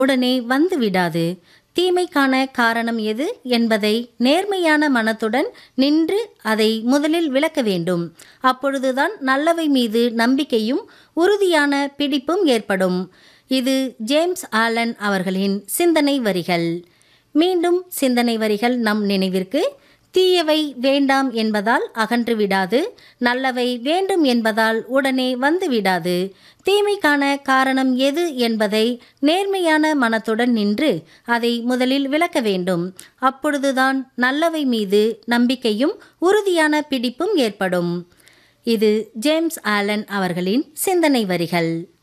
உடனே வந்துவிடாது தீமைக்கான காரணம் எது என்பதை நேர்மையான மனத்துடன் நின்று அதை முதலில் விளக்க வேண்டும் அப்பொழுதுதான் நல்லவை மீது நம்பிக்கையும் உறுதியான பிடிப்பும் ஏற்படும் இது ஜேம்ஸ் ஆலன் அவர்களின் சிந்தனை வரிகள் மீண்டும் சிந்தனை வரிகள் நம் நினைவிற்கு தீயவை வேண்டாம் என்பதால் அகன்று விடாது நல்லவை வேண்டும் என்பதால் உடனே வந்து விடாது தீமைக்கான காரணம் எது என்பதை நேர்மையான மனத்துடன் நின்று அதை முதலில் விளக்க வேண்டும் அப்பொழுதுதான் நல்லவை மீது நம்பிக்கையும் உறுதியான பிடிப்பும் ஏற்படும் இது ஜேம்ஸ் ஆலன் அவர்களின் சிந்தனை வரிகள்